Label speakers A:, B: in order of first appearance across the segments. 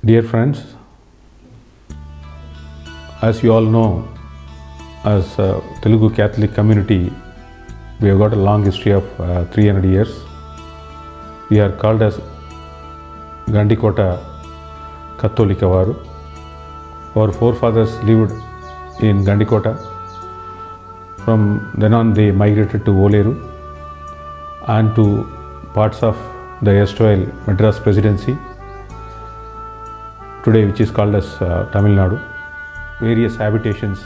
A: Dear friends, as you all know, as a Telugu Catholic community, we have got a long history of uh, 300 years. We are called as Gandikota Katolika Varu. Our forefathers lived in Gandikota. From then on, they migrated to Oleru and to parts of the erstwhile Madras Presidency, today which is called as uh, Tamil Nadu. Various habitations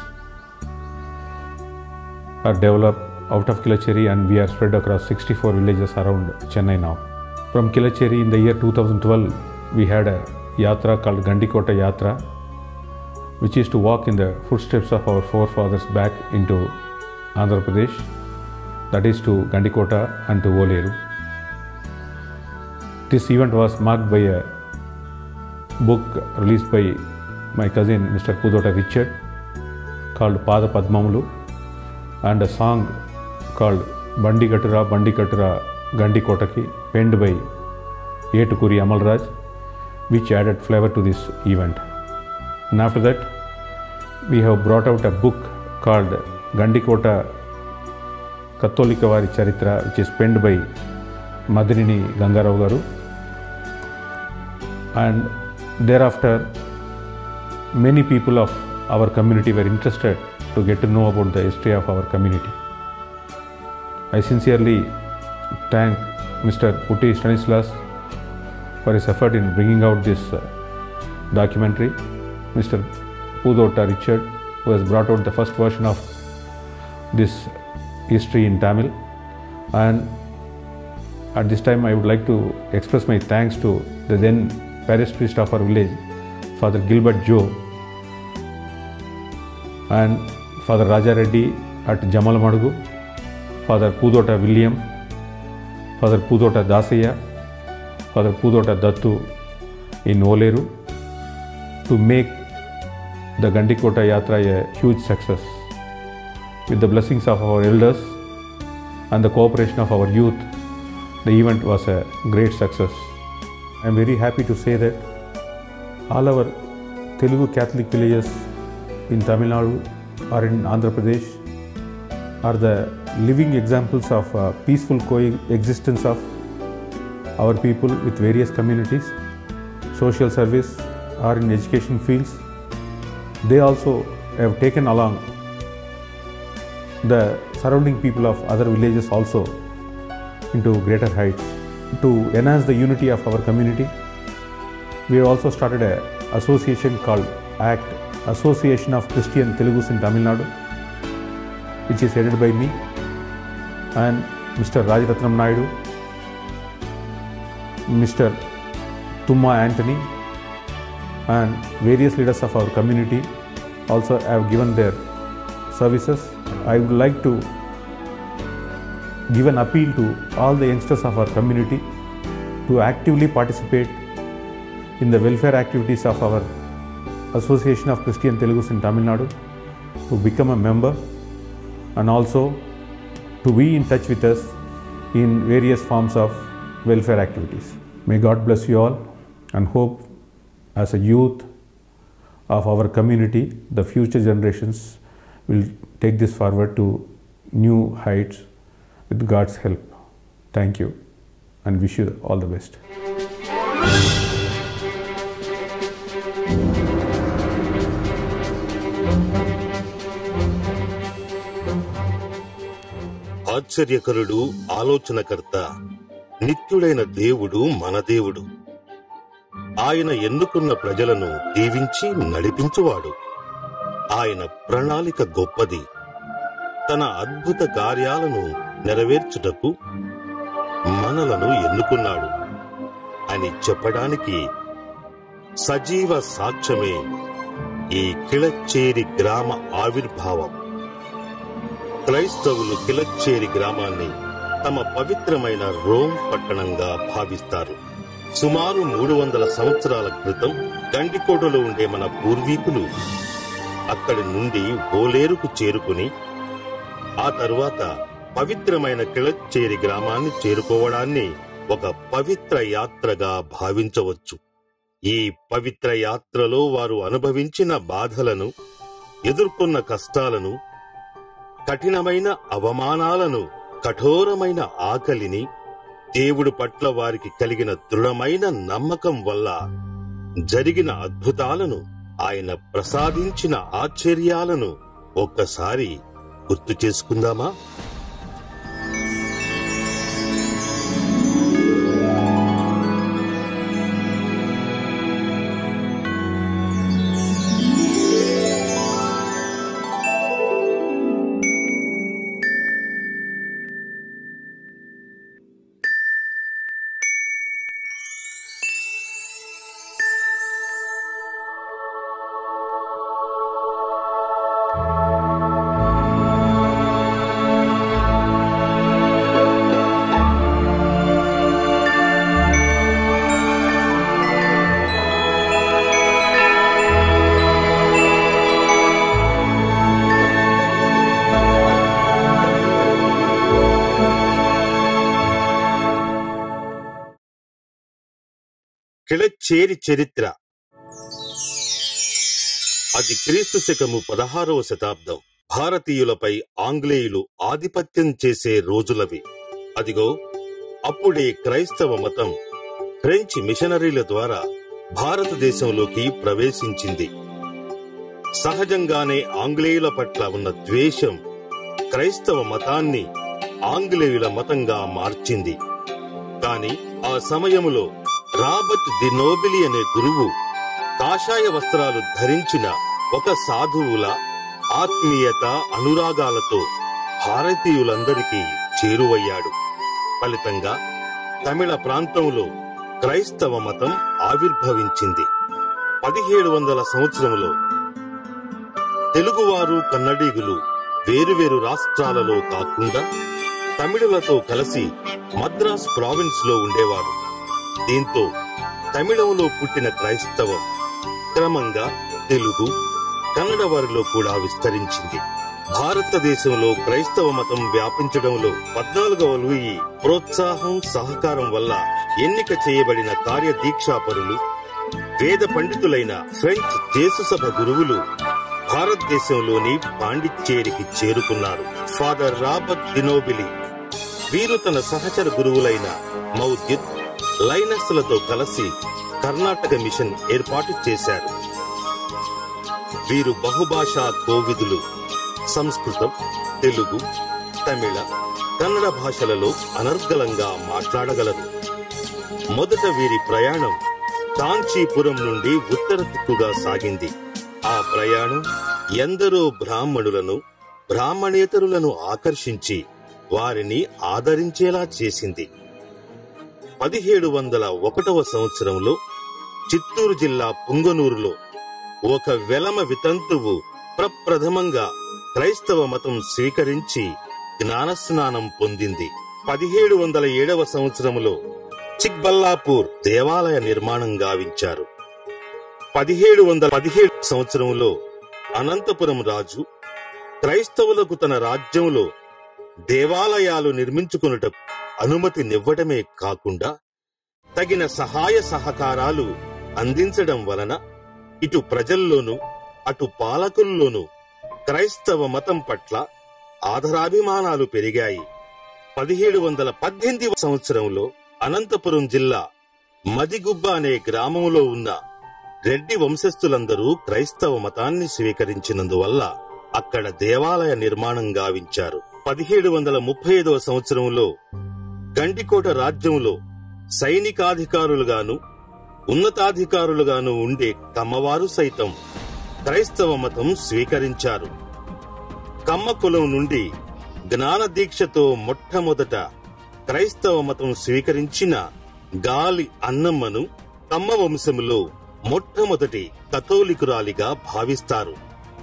A: are developed out of Kilacheri and we are spread across 64 villages around Chennai now. From Kilacheri in the year 2012, we had a yatra called Gandikota Yatra, which is to walk in the footsteps of our forefathers back into Andhra Pradesh, that is to Gandikota and to Oleru. This event was marked by a book released by my cousin Mr. Pudota Richard called Pada Padmamulu and a song called Bandi Katura Bandi Katura Gandi Kotaki penned by Yetukuri Amalraj which added flavor to this event. And after that we have brought out a book called Gandikota Katolikavari Charitra which is penned by Madrini Gangarao Garu and thereafter many people of our community were interested to get to know about the history of our community. I sincerely thank Mr. Putti Stanislas for his effort in bringing out this uh, documentary. Mr. Pudota Richard, who has brought out the first version of this history in Tamil. And at this time, I would like to express my thanks to the then parish priest of our village, Father Gilbert Joe, and Father Raja Reddy at Jamal Madugu, Father Pudota William, Father Pudota Dasaya, Father Pudota Dattu in Oleru to make the Gandikota Yatra a huge success. With the blessings of our elders and the cooperation of our youth, the event was a great success. I am very happy to say that all our Telugu Catholic villages in Tamil Nadu or in Andhra Pradesh are the living examples of uh, peaceful coexistence of our people with various communities, social service or in education fields. They also have taken along the surrounding people of other villages also into greater heights. To enhance the unity of our community, we have also started a association called ACT, Association of Christian Telugus in Tamil Nadu, which is headed by me and Mr. Rajaratnam Naidu, Mr. Tumma Anthony, and various leaders of our community also have given their services. I would like to give an appeal to all the youngsters of our community to actively participate in the welfare activities of our Association of Christian Telugus in Tamil Nadu, to become a member and also to be in touch with us in various forms of welfare activities. May God bless you all and hope as a youth of our community, the future generations will take this forward to new heights with God's help. Thank you and wish you all the best.
B: ఆశ్చర్యకరుడు ఆలోచనకర్త నిత్యుడైన దేవుడు మన దేవుడు ఆయన ఎన్నుకున్న ప్రజలను దీవించి నడిపించువాడు ఆయన ప్రణాళిక గొప్పది తన అద్భుత కార్యాలను నెరవేర్చుటకు మనలను ఎన్నుకున్నాడు అని చెప్పడానికి సజీవ సాక్ష్యమే ఈ కిళచ్చేరి గ్రామ ఆవిర్భావం క్రైస్తవులు కిలచ్చేరి గ్రామాన్ని తమ పవిత్రమైన రోమ్ పట్టణంగా భావిస్తారు సుమారు మూడు వందల సంవత్సరాల క్రితం గండికోటలో ఉండే మన పూర్వీకులు అక్కడి నుండి ఓలేరుకు చేరుకుని ఆ తరువాత పవిత్రమైన కిళచ్చేరి గ్రామాన్ని చేరుకోవడాన్ని ఒక పవిత్ర యాత్రగా భావించవచ్చు ఈ పవిత్ర యాత్రలో వారు అనుభవించిన బాధలను ఎదుర్కొన్న కష్టాలను కఠినమైన అవమానాలను కఠోరమైన ఆకలిని దేవుడు పట్ల వారికి కలిగిన దృఢమైన నమ్మకం వల్ల జరిగిన అద్భుతాలను ఆయన ప్రసాదించిన ఆశ్చర్యాలను ఒక్కసారి గుర్తు చేసుకుందామా కిళచ్చేరి చరిత్ర అది క్రీస్తు శకము పదహారవ శతాబ్దం భారతీయులపై ఆంగ్లేయులు ఆధిపత్యం చేసే రోజులవి అదిగో అప్పుడే క్రైస్తవ మతం ఫ్రెంచ్ మిషనరీల ద్వారా భారతదేశంలోకి ప్రవేశించింది సహజంగానే ఆంగ్లేయుల పట్ల ఉన్న ద్వేషం క్రైస్తవ మతాన్ని ఆంగ్లేయుల మతంగా మార్చింది కాని ఆ సమయములో రాబర్ట్ ది నోబిలి అనే గురువు కాషాయ వస్త్రాలు ధరించిన ఒక సాధువుల ఆత్మీయత అనురాగాలతో భారతీయులందరికీ చేరువయ్యాడు ఫలితంగా తమిళ ప్రాంతంలో క్రైస్తవ మతం ఆవిర్భవించింది పదిహేడు వందల సంవత్సరంలో తెలుగువారు కన్నడీగులు వేరువేరు రాష్ట్రాలలో కాకుండా తమిళులతో కలిసి మద్రాస్ ప్రావిన్స్ లో ఉండేవారు దీంతో తమిళంలో పుట్టిన క్రైస్తవం క్రమంగా తెలుగు కన్నడ వారిలో కూడా విస్తరించింది భారతదేశంలో క్రైస్తవ మతం వ్యాపించడంలో పద్నాలుగవ లూయి ప్రోత్సాహం సహకారం వల్ల ఎన్నిక చేయబడిన కార్యదీక్షాపరులు వేద పండితులైన ఫ్రెంచ్ దేశసభ గురువులు భారతదేశంలోని పాండిచ్చేరికి చేరుకున్నారు ఫాదర్ రాబర్ట్ దినోబిలి వీరు తన సహచర గురువులైన మౌద్యుత్ లైనస్లతో కలిసి కర్ణాటక మిషన్ ఏర్పాటు చేశారు వీరు బహుభాషా కోవిదులు సంస్కృతం తెలుగు తమిళ కన్నడ భాషలలో అనర్గళంగా మాట్లాడగలరు మొదట వీరి ప్రయాణం కాంచీపురం నుండి ఉత్తర దిక్కుగా సాగింది ఆ ప్రయాణం ఎందరో బ్రాహ్మణులను బ్రాహ్మణేతరులను ఆకర్షించి వారిని ఆదరించేలా చేసింది పదిహేడు వందల ఒకటవ సంవత్సరంలో చిత్తూరు జిల్లా పుంగనూరులో ఒక వెలమ వితంతువు ప్రప్రథమంగా క్రైస్తవ మతం స్వీకరించి జ్ఞానస్నానం పొందింది పదిహేడు వందల ఏడవ సంవత్సరంలో చిక్బల్లాపూర్ దేవాలయ నిర్మాణం గావించారు పదిహేడు వందల పదిహేడు సంవత్సరంలో అనంతపురం రాజు క్రైస్తవులకు తన రాజ్యంలో దేవాలయాలు నిర్మించుకున్నటకు అనుమతినివ్వటమే కాకుండా తగిన సహాయ సహకారాలు అందించడం వలన ఇటు ప్రజల్లోనూ అటు పాలకుల్లోనూ క్రైస్తవ మతం పట్ల ఆదరాభిమానాలు పెరిగాయి పదిహేడు వందల పద్దెనిమిది సంవత్సరంలో అనంతపురం జిల్లా మదిగుబ్బ అనే గ్రామంలో ఉన్న రెడ్డి వంశస్థులందరూ క్రైస్తవ మతాన్ని స్వీకరించినందువల్ల అక్కడ దేవాలయ నిర్మాణం గావించారు పదిహేడు వందల ముప్పై ఐదవ సంవత్సరంలో గండికోట రాజ్యంలో సైనికాధికారులుగాను ఉన్నతాధికారులుగాను ఉండే కమ్మవారు సైతం క్రైస్తవ మతం స్వీకరించారు కమ్మ కులం నుండి జ్ఞాన దీక్షతో మొట్టమొదట క్రైస్తవ మతం స్వీకరించిన గాలి అన్నమ్మను కమ్మ వంశములో మొట్టమొదటి కథోలికురాలిగా భావిస్తారు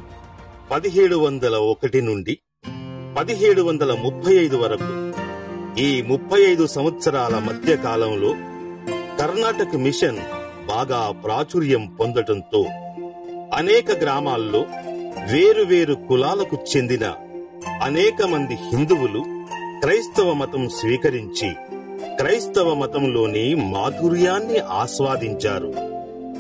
B: పదిహేడు వందల ఒకటి నుండి పదిహేడు వందల ముప్పై ఐదు వరకు ఈ ముప్పై ఐదు సంవత్సరాల మధ్య కాలంలో కర్ణాటక మిషన్ బాగా ప్రాచుర్యం పొందటంతో అనేక గ్రామాల్లో వేరువేరు కులాలకు చెందిన అనేక మంది హిందువులు క్రైస్తవ మతం స్వీకరించి క్రైస్తవ మతంలోని మాధుర్యాన్ని ఆస్వాదించారు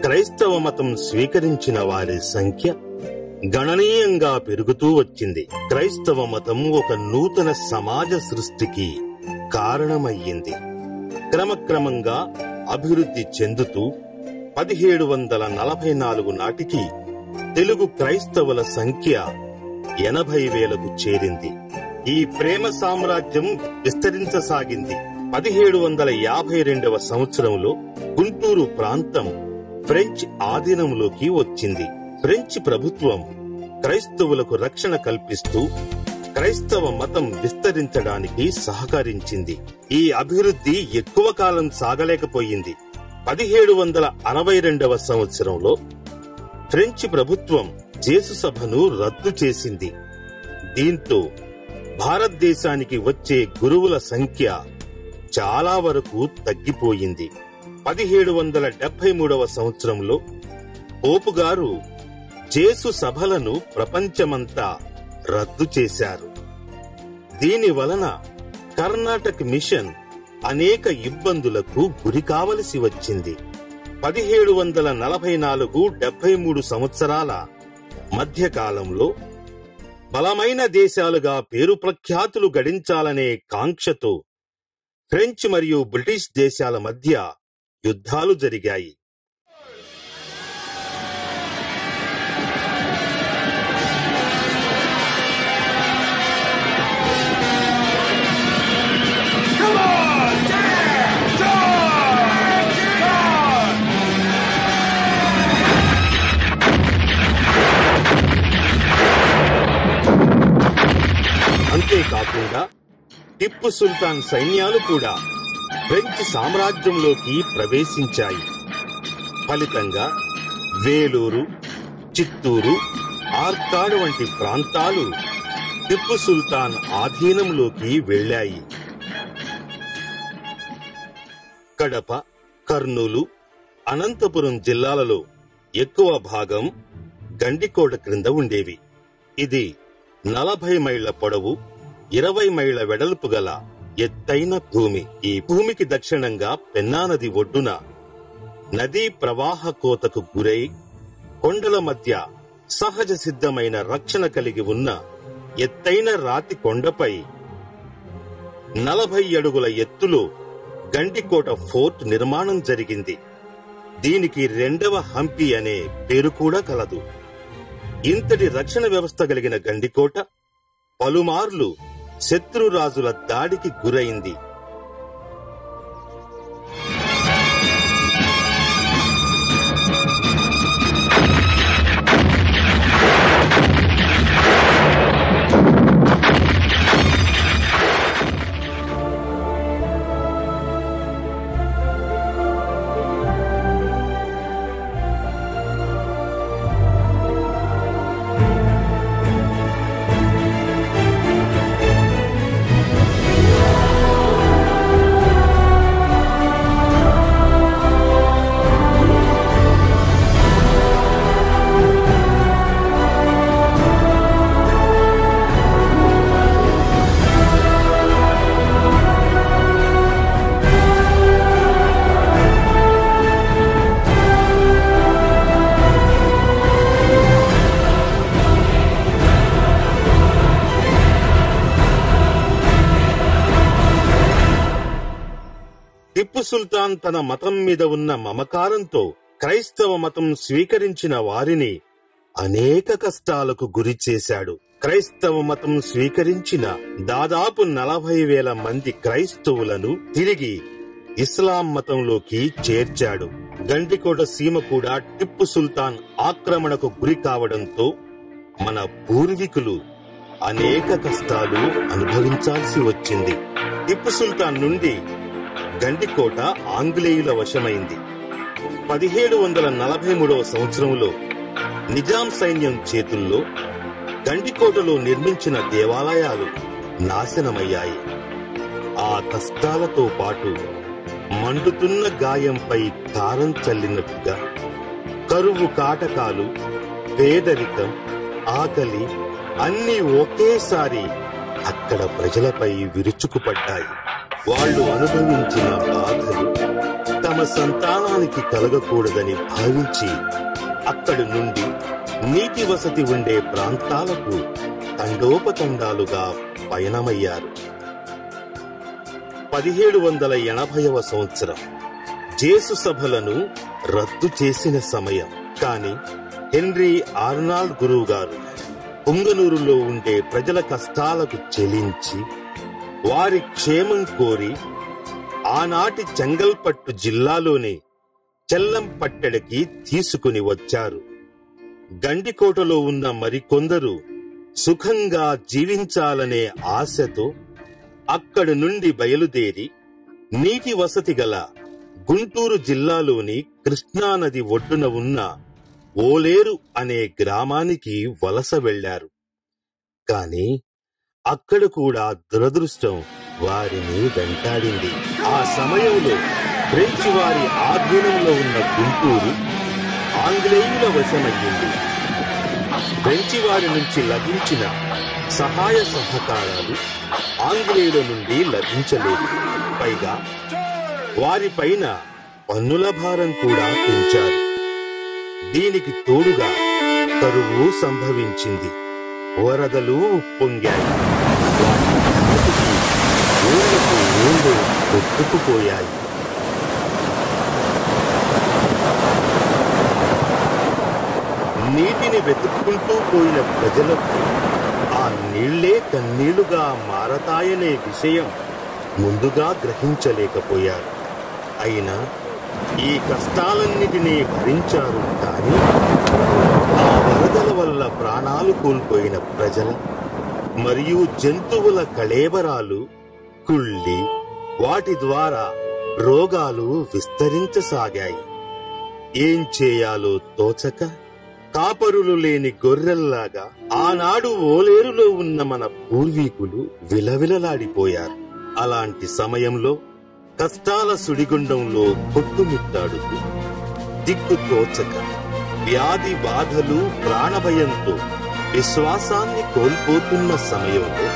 B: క్రైస్తవ మతం స్వీకరించిన వారి సంఖ్య గణనీయంగా పెరుగుతూ వచ్చింది క్రైస్తవ మతం ఒక నూతన సమాజ సృష్టికి కారణమయ్యింది క్రమక్రమంగా అభివృద్ధి చెందుతూ పదిహేడు వందల నలభై నాలుగు నాటికి తెలుగు క్రైస్తవుల సంఖ్య ఎనభై వేలకు చేరింది ఈ ప్రేమ సామ్రాజ్యం విస్తరించసాగింది పదిహేడు వందల యాభై రెండవ సంవత్సరంలో గుంటూరు ప్రాంతం ఫ్రెంచ్ ఆధీనంలోకి వచ్చింది ఫ్రెంచ్ ప్రభుత్వం క్రైస్తవులకు రక్షణ కల్పిస్తూ క్రైస్తవ మతం విస్తరించడానికి సహకరించింది ఈ అభివృద్ధి ఎక్కువ కాలం సాగలేకపోయింది పదిహేడు వందల అరవై రెండవ సంవత్సరంలో ఫ్రెంచ్ ప్రభుత్వం జేసు సభను రద్దు చేసింది దీంతో భారతదేశానికి వచ్చే గురువుల సంఖ్య చాలా వరకు తగ్గిపోయింది పదిహేడు వందల డెబ్బై మూడవ సంవత్సరంలో పోపు గారు జేసు సభలను ప్రపంచమంతా రద్దు చేశారు దీని వలన కర్ణాటక మిషన్ అనేక ఇబ్బందులకు గురి కావలసి వచ్చింది పదిహేడు వందల నలభై నాలుగు డెబ్బై మూడు సంవత్సరాల మధ్యకాలంలో బలమైన దేశాలుగా పేరు ప్రఖ్యాతులు గడించాలనే కాంక్షతో ఫ్రెంచ్ మరియు బ్రిటిష్ దేశాల మధ్య యుద్ధాలు జరిగాయి
C: Come on, Dan! George! George!
B: అంతేకాకుండా టిప్పు సుల్తాన్ సైన్యాలు కూడా ఫ్రెంచ్ సామ్రాజ్యంలోకి ప్రవేశించాయి ఫలితంగా వేలూరు చిత్తూరు ఆర్కాడ్ వంటి ప్రాంతాలు టిప్పు సుల్తాన్ ఆధీనంలోకి వెళ్ళాయి కడప కర్నూలు అనంతపురం జిల్లాలలో ఎక్కువ భాగం గండికోట క్రింద ఉండేవి ఇది నలభై మైళ్ల పొడవు ఇరవై మైళ్ల వెడల్పు గల ఎత్తైన భూమి ఈ భూమికి దక్షిణంగా పెన్నా నది ఒడ్డున నదీ ప్రవాహ కోతకు గురై కొండల మధ్య సహజ సిద్ధమైన రక్షణ కలిగి ఉన్న ఎత్తైన రాతి కొండపై నలభై అడుగుల ఎత్తులో గండికోట ఫోర్ట్ నిర్మాణం జరిగింది దీనికి రెండవ హంపి అనే పేరు కూడా కలదు ఇంతటి రక్షణ వ్యవస్థ కలిగిన గండికోట పలుమార్లు శత్రురాజుల దాడికి గురైంది టిప్పు సుల్తాన్ తన మతం మీద ఉన్న మమకారంతో క్రైస్తవ మతం స్వీకరించిన వారిని అనేక కష్టాలకు గురి చేశాడు క్రైస్తవ మతం స్వీకరించిన దాదాపు నలభై వేల మంది క్రైస్తవులను తిరిగి ఇస్లాం మతంలోకి చేర్చాడు గండికోట సీమ కూడా టిప్పు సుల్తాన్ ఆక్రమణకు గురి కావడంతో మన పూర్వీకులు అనేక కష్టాలు అనుభవించాల్సి వచ్చింది టిప్పు సుల్తాన్ నుండి గండికోట ఆంగ్లేయుల వశమైంది పదిహేడు వందల నలభై మూడవ సంవత్సరంలో నిజాం సైన్యం చేతుల్లో గండికోటలో నిర్మించిన దేవాలయాలు నాశనమయ్యాయి ఆ కష్టాలతో పాటు మండుతున్న గాయంపై కారం చల్లినట్టుగా కరువు కాటకాలు పేదరికం ఆకలి అన్నీ ఒకేసారి అక్కడ ప్రజలపై విరుచుకుపడ్డాయి వాళ్ళు అనుభవించిన బాధలు తమ తమ సంతానానికి కలగకూడదని భావించి అక్కడి నుండి నీటి వసతి ఉండే ప్రాంతాలకు తండోపతండాలుగా పయనమయ్యారు పదిహేడు వందల ఎనభైవ సంవత్సరం జేసు సభలను రద్దు చేసిన సమయం కాని హెన్రీ ఆర్నాల్డ్ గురువు గారు పుంగనూరులో ఉండే ప్రజల కష్టాలకు చెలించి వారి క్షేమం కోరి ఆనాటి చెంగల్పట్టు జిల్లాలోని చెల్లంపట్టెడకి తీసుకుని వచ్చారు గండికోటలో ఉన్న మరికొందరు సుఖంగా జీవించాలనే ఆశతో అక్కడి నుండి బయలుదేరి నీటి వసతి గల గుంటూరు జిల్లాలోని కృష్ణానది ఒడ్డున ఉన్న ఓలేరు అనే గ్రామానికి వలస వెళ్లారు కాని అక్కడ కూడా దురదృష్టం వారిని వెంటాడింది ఆ సమయంలో ఫ్రెంచి వారి ఆధీనంలో ఉన్న గుంటూరు ఆంగ్లేయుల వశమయ్యింది ఫ్రెంచి వారి నుంచి లభించిన సహాయ సహకారాలు ఆంగ్లేయుల నుండి లభించలేదు పైగా వారిపైన పన్నుల భారం కూడా పెంచారు దీనికి తోడుగా కరువు సంభవించింది వరదలు పొంగాయి వాటి ధాటికి ఊళ్ళకు ఊళ్ళు కొట్టుకుపోయాయి నీటిని వెతుక్కుంటూ పోయిన ప్రజలకు ఆ నీళ్లే కన్నీళ్లుగా మారతాయనే విషయం ముందుగా గ్రహించలేకపోయారు అయినా ఈ కష్టాలన్నిటినీ భరించారు కానీ ఆ వరదల వల్ల ప్రాణాలు కోల్పోయిన ప్రజల మరియు జంతువుల కళేబరాలు కుళ్ళి వాటి ద్వారా రోగాలు విస్తరించసాగాయి ఏం చేయాలో తోచక కాపరులు లేని గొర్రెల్లాగా ఆనాడు ఓలేరులో ఉన్న మన పూర్వీకులు విలవిలలాడిపోయారు అలాంటి సమయంలో కష్టాల సుడిగుండంలో కొట్టుమిట్టాడుతూ దిక్కు తోచక వ్యాధి బాధలు ప్రాణభయంతో విశ్వాసాన్ని కోల్పోతున్న సమయంలో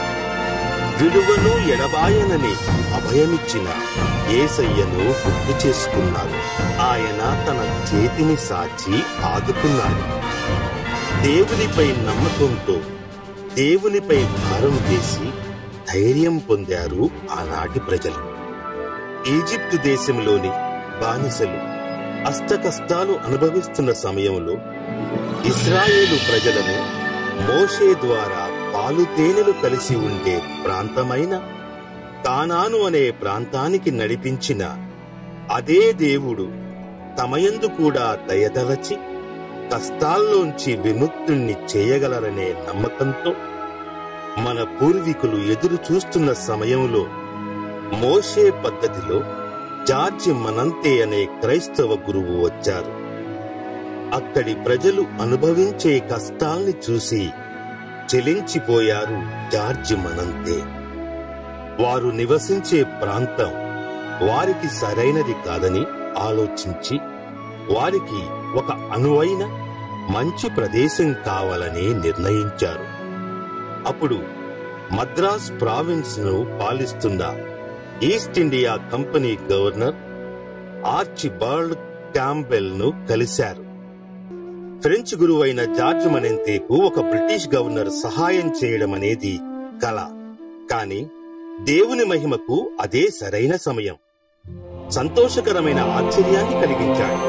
B: విడువను ఎడబాయనని అభయమిచ్చిన ఏసయ్యను గుర్తు చేసుకున్నారు ఆయన తన చేతిని సాచి ఆదుకున్నాడు దేవునిపై నమ్మకంతో దేవునిపై భారం వేసి ధైర్యం పొందారు ఆనాటి ప్రజలు ఈజిప్టు దేశంలోని బానిసలు అష్టకష్టాలు అనుభవిస్తున్న సమయంలో ఇస్రాయేలు ప్రజలను మోషే ద్వారా పాలు తేనెలు కలిసి ఉండే ప్రాంతమైన కానాను అనే ప్రాంతానికి నడిపించిన అదే దేవుడు తమయందు కూడా దయదలచి కష్టాల్లోంచి విముక్తుణ్ణి చేయగలరనే నమ్మకంతో మన పూర్వీకులు ఎదురు చూస్తున్న సమయంలో మోషే పద్ధతిలో జార్జి మనంతే అనే క్రైస్తవ గురువు వచ్చారు అక్కడి ప్రజలు అనుభవించే కష్టాల్ని చూసి చెలించిపోయారు జార్జి మనంతే వారు నివసించే ప్రాంతం వారికి సరైనది కాదని ఆలోచించి వారికి ఒక అనువైన మంచి ప్రదేశం కావాలని నిర్ణయించారు అప్పుడు మద్రాస్ ప్రావిన్స్ ను పాలిస్తున్న East India Company governor Archibald Campbell ను కలిశారు ఫ్రెంచ్ గురువైన జార్జ్ మనంతేకు ఒక బ్రిటిష్ గవర్నర్ సహాయం చేయడం అనేది కల కాని దేవుని మహిమకు అదే సరైన సమయం సంతోషకరమైన ఆశ్చర్యాన్ని కలిగించాడు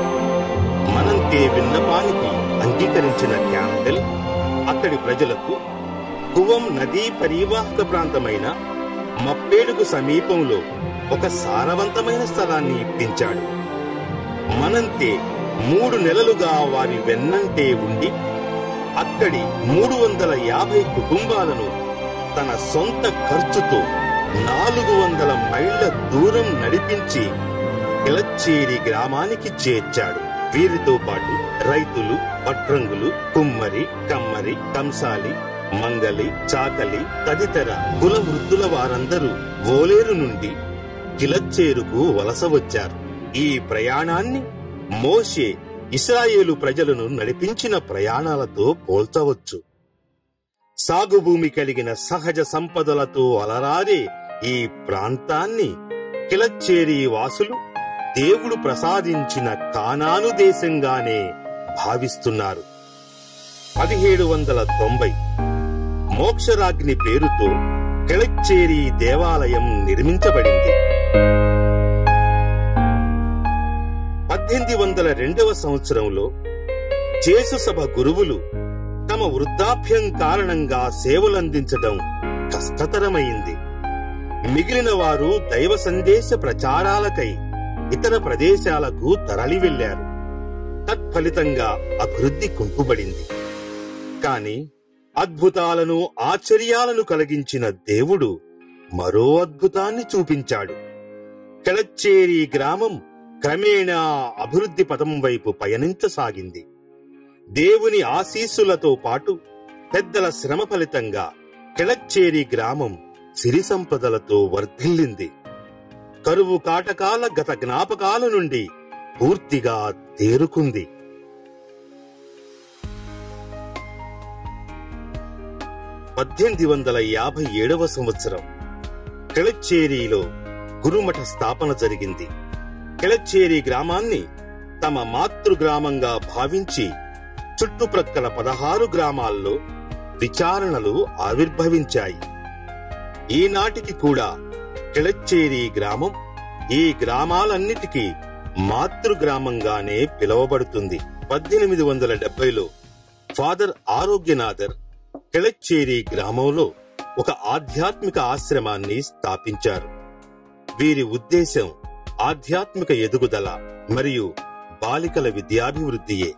B: మనంతే విన్నపానికి అంగీకరించిన క్యాంబెల్ అక్కడి ప్రజలకు కువం నదీ పరివాహక ప్రాంతమైన మప్పేడుకు సమీపంలో ఒక సారవంతమైన స్థలాన్ని ఇప్పించాడు మనంతే మూడు నెలలుగా వారి వెన్నంటే ఉండి అక్కడి మూడు వందల యాభై కుటుంబాలను తన సొంత ఖర్చుతో నాలుగు వందల మైళ్ల దూరం నడిపించి కిలచ్చేరి గ్రామానికి చేర్చాడు వీరితో పాటు రైతులు వట్రంగులు కుమ్మరి కమ్మరి కంసాలి మంగలి చాకలి తదితర కుల వృత్తుల వారందరూ ఓలేరు నుండి కిలచ్చేరుకు వలస వచ్చారు ఈ ప్రయాణాన్ని మోషే ఇస్రాయేలు ప్రజలను నడిపించిన ప్రయాణాలతో పోల్చవచ్చు సాగు భూమి కలిగిన సహజ సంపదలతో అలరారే ఈ ప్రాంతాన్ని కిలచ్చేరి వాసులు దేవుడు ప్రసాదించిన కానాను దేశంగానే భావిస్తున్నారు పదిహేడు వందల తొంభై మోక్షరాగ్ని పేరుతో కెళచ్చేరి దేవాలయం నిర్మించబడింది పద్దెనిమిది వందల రెండవ సంవత్సరంలో జేసు సభ గురువులు తమ వృద్ధాప్యం కారణంగా సేవలందించడం కష్టతరమైంది మిగిలిన వారు దైవ సందేశ ప్రచారాలకై ఇతర ప్రదేశాలకు తరలి వెళ్లారు తత్ఫలితంగా అభివృద్ధి కుంటుబడింది కాని అద్భుతాలను ఆశ్చర్యాలను కలిగించిన దేవుడు మరో అద్భుతాన్ని చూపించాడు కెళచ్చేరి గ్రామం క్రమేణా అభివృద్ధి పదం వైపు పయనించసాగింది దేవుని ఆశీస్సులతో పాటు పెద్దల శ్రమ ఫలితంగా కెళచ్చేరి గ్రామం సిరి సంపదలతో వర్ధిల్లింది కరువు కాటకాల గత జ్ఞాపకాల నుండి పూర్తిగా తేరుకుంది పద్దెనిమిది వందల యాభై ఏడవ సంవత్సరం కెళచ్చేరిలో గురుమఠ స్థాపన జరిగింది కెళచ్చేరి గ్రామాన్ని తమ మాతృగ్రామంగా భావించి చుట్టుప్రక్కల పదహారు గ్రామాల్లో విచారణలు ఆవిర్భవించాయి ఈనాటికి కూడా కెళచ్చేరి గ్రామం ఈ గ్రామాలన్నిటికీ మాతృగ్రామంగానే పిలువబడుతుంది పద్దెనిమిది వందల డెబ్బైలో ఫాదర్ ఆరోగ్యనాథర్ కెళచ్చేరి గ్రామంలో ఒక ఆధ్యాత్మిక ఆశ్రమాన్ని స్థాపించారు వీరి ఉద్దేశం ఆధ్యాత్మిక ఎదుగుదల మరియు బాలికల విద్యాభివృద్ధియే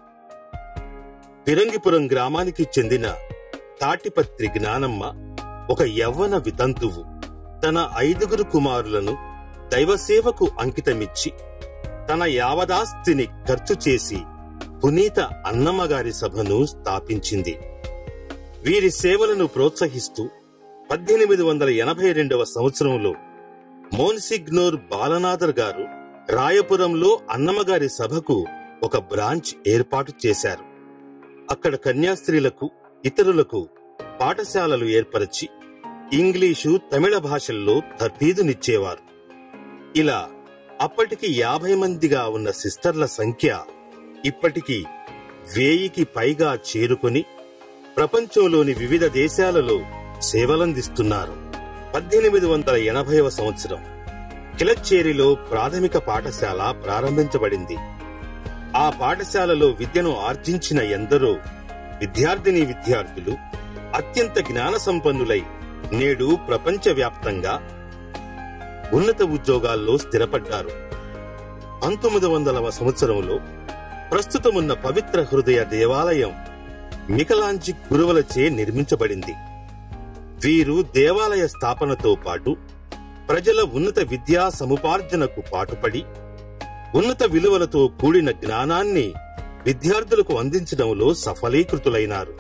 B: పిరంగిపురం గ్రామానికి చెందిన తాటిపత్రి జ్ఞానమ్మ ఒక యవ్వన వితంతువు తన ఐదుగురు కుమారులను దైవసేవకు అంకితమిచ్చి తన యావదాస్తిని ఖర్చు చేసి పునీత అన్నమ్మగారి సభను స్థాపించింది వీరి సేవలను ప్రోత్సహిస్తూ పద్దెనిమిది వందల ఎనభై రెండవ సంవత్సరంలో మోన్సిగ్నోర్ బాలనాథర్ గారు రాయపురంలో అన్నమ్మగారి సభకు ఒక బ్రాంచ్ ఏర్పాటు చేశారు అక్కడ కన్యాస్త్రీలకు ఇతరులకు పాఠశాలలు ఏర్పరచి ఇంగ్లీషు తమిళ భాషల్లో తర్ఫీదునిచ్చేవారు ఇలా అప్పటికి యాభై మందిగా ఉన్న సిస్టర్ల సంఖ్య ఇప్పటికి వేయికి పైగా చేరుకొని ప్రపంచంలోని వివిధ దేశాలలో సేవలందిస్తున్నారు పద్దెనిమిది వందల ఎనభైవ సంవత్సరం కిలచ్చేరిలో ప్రాథమిక పాఠశాల ప్రారంభించబడింది ఆ పాఠశాలలో విద్యను ఆర్జించిన ఎందరో విద్యార్థిని విద్యార్థులు అత్యంత జ్ఞాన సంపన్నులై నేడు ప్రపంచవ్యాప్తంగా ఉన్నత ఉద్యోగాల్లో స్థిరపడ్డారు పంతొమ్మిది వందలవ సంవత్సరంలో ప్రస్తుతమున్న పవిత్ర హృదయ దేవాలయం మికలాంచి గురువులచే నిర్మించబడింది వీరు దేవాలయ స్థాపనతో పాటు ప్రజల ఉన్నత విద్యా సముపార్జనకు పాటుపడి ఉన్నత విలువలతో కూడిన జ్ఞానాన్ని విద్యార్థులకు అందించడంలో సఫలీకృతులైనారు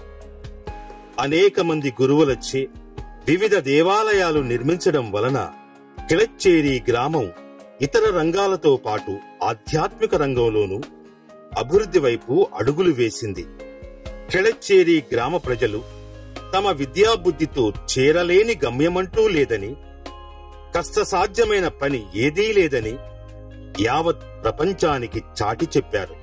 B: అనేక మంది గురువులచే వివిధ దేవాలయాలు నిర్మించడం వలన కిలచ్చేరి గ్రామం ఇతర రంగాలతో పాటు ఆధ్యాత్మిక రంగంలోనూ అభివృద్ధి వైపు అడుగులు వేసింది కెళచ్చేరి గ్రామ ప్రజలు తమ విద్యాబుద్ధితో చేరలేని గమ్యమంటూ లేదని కష్టసాధ్యమైన పని ఏదీ లేదని యావత్ ప్రపంచానికి చాటి చెప్పారు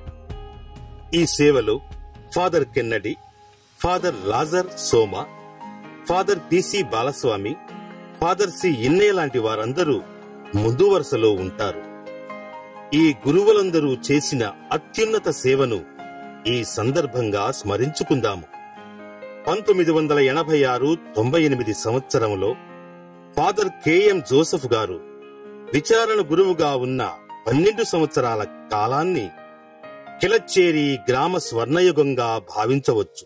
B: ఈ సేవలో ఫాదర్ కెన్నడి ఫాదర్ లాజర్ సోమ father PC Balaswamy father C ఇన్నే లాంటి వారందరూ ముందు వరుసలో ఉంటారు ఈ గురువులందరూ చేసిన అత్యున్నత సేవను ఈ సందర్భంగా స్మరించుకుందాము పంతొమ్మిది వందల ఎనభై ఆరు తొంభై ఎనిమిది సంవత్సరంలో ఫాదర్ కెఎం జోసెఫ్ గారు విచారణ గురువుగా ఉన్న పన్నెండు సంవత్సరాల కాలాన్ని కిలచ్చేరి గ్రామ స్వర్ణయుగంగా భావించవచ్చు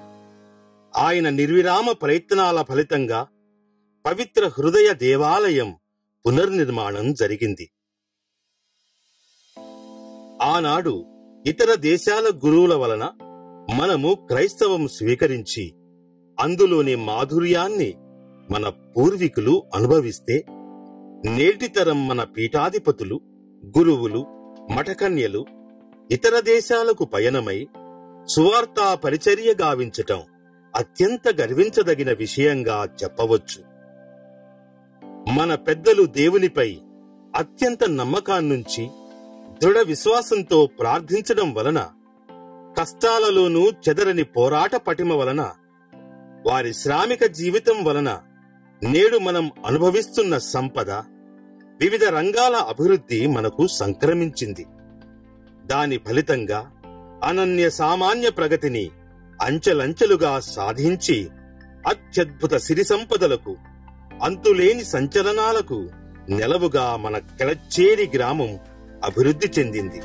B: ఆయన నిర్విరామ ప్రయత్నాల ఫలితంగా పవిత్ర హృదయ దేవాలయం పునర్నిర్మాణం జరిగింది ఆనాడు ఇతర దేశాల గురువుల వలన మనము క్రైస్తవం స్వీకరించి అందులోని మాధుర్యాన్ని మన పూర్వీకులు అనుభవిస్తే నేటితరం మన పీఠాధిపతులు గురువులు మఠకన్యలు ఇతర దేశాలకు పయనమై సువార్తా పరిచర్య గావించటం అత్యంత గర్వించదగిన విషయంగా చెప్పవచ్చు మన పెద్దలు దేవునిపై అత్యంత నమ్మకాన్నుంచి దృఢ విశ్వాసంతో ప్రార్థించడం వలన కష్టాలలోనూ చెదరని పోరాట పటిమ వలన వారి శ్రామిక జీవితం వలన నేడు మనం అనుభవిస్తున్న సంపద వివిధ రంగాల అభివృద్ధి మనకు సంక్రమించింది దాని ఫలితంగా అనన్య సామాన్య ప్రగతిని అంచెలంచెలుగా సాధించి అత్యద్భుత సిరి సంపదలకు అంతులేని సంచలనాలకు నెలవుగా మన కెలచ్చేరి గ్రామం అభివృద్ధి చెందింది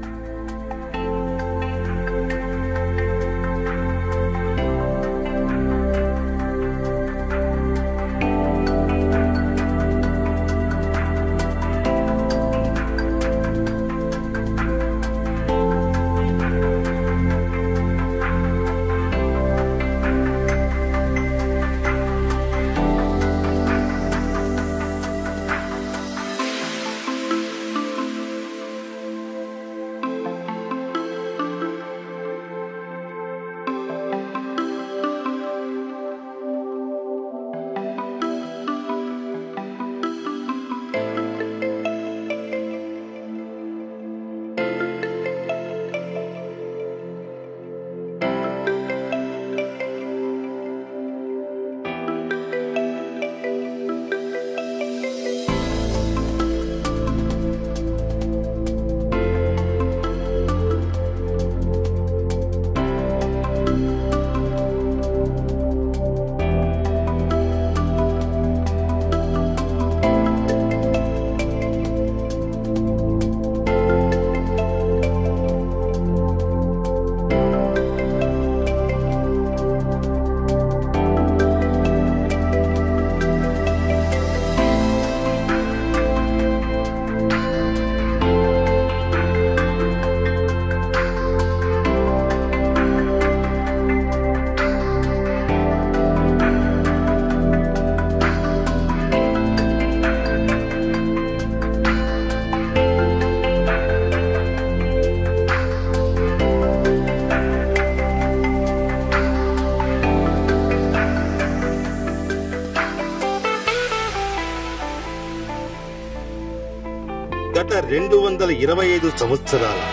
B: గత రెండు వందల ఇరవై ఐదు సంవత్సరాల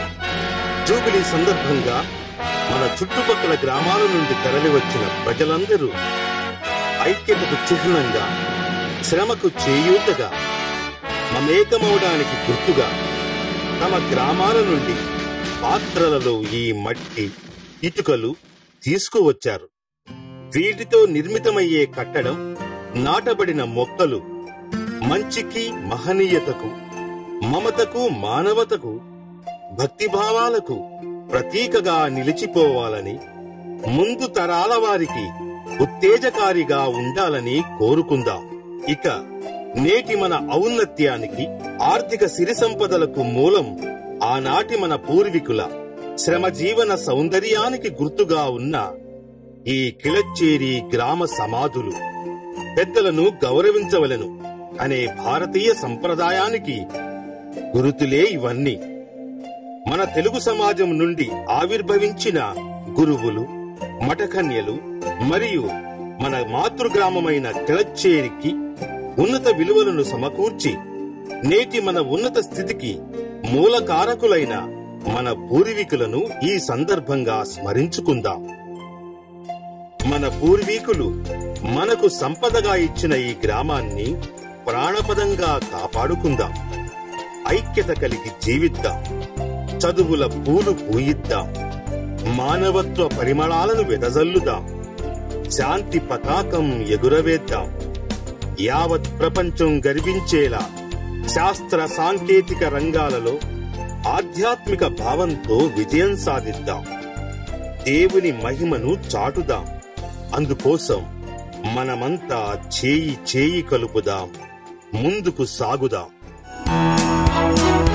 B: జూబిలీ సందర్భంగా మన చుట్టుపక్కల గ్రామాల నుండి తరలివచ్చిన ప్రజలందరూ ఐక్యతకు చిహ్నంగా శ్రమకు చేయూతగా మమేకమవడానికి గుర్తుగా తమ గ్రామాల నుండి పాత్రలలో ఈ మట్టి ఇటుకలు తీసుకువచ్చారు వీటితో నిర్మితమయ్యే కట్టడం నాటబడిన మొక్కలు మంచికి మహనీయతకు మమతకు మానవతకు భక్తిభావాలకు ప్రతీకగా నిలిచిపోవాలని ముందు తరాల వారికి ఉత్తేజకారిగా ఉండాలని కోరుకుందాం ఇక నేటి మన ఔన్నత్యానికి ఆర్థిక సిరి సంపదలకు మూలం ఆనాటి మన పూర్వీకుల శ్రమజీవన సౌందర్యానికి గుర్తుగా ఉన్న ఈ కిళచ్చేరి గ్రామ సమాధులు పెద్దలను గౌరవించవలెను అనే భారతీయ సంప్రదాయానికి గురుతులే ఇవన్నీ మన తెలుగు సమాజం నుండి ఆవిర్భవించిన గురువులు మఠకన్యలు మరియు మన మాతృగ్రామమైన కిళచ్చేరికి ఉన్నత విలువలను సమకూర్చి నేటి మన ఉన్నత స్థితికి మూలకారకులైన మన పూర్వీకులను ఈ సందర్భంగా స్మరించుకుందాం మన పూర్వీకులు మనకు సంపదగా ఇచ్చిన ఈ గ్రామాన్ని ప్రాణపదంగా కాపాడుకుందాం ఐక్యత కలిగి జీవిద్దాం చదువుల పూలు పూయిద్దాం మానవత్వ పరిమళాలను వెదజల్లుదాం శాంతి పతాకం ఎగురవేద్దాం యావత్ ప్రపంచం గర్వించేలా శాస్త్ర సాంకేతిక రంగాలలో ఆధ్యాత్మిక భావంతో విజయం సాధిద్దాం దేవుని మహిమను చాటుదాం అందుకోసం మనమంతా చేయి చేయి కలుపుదాం ముందుకు సాగుదాం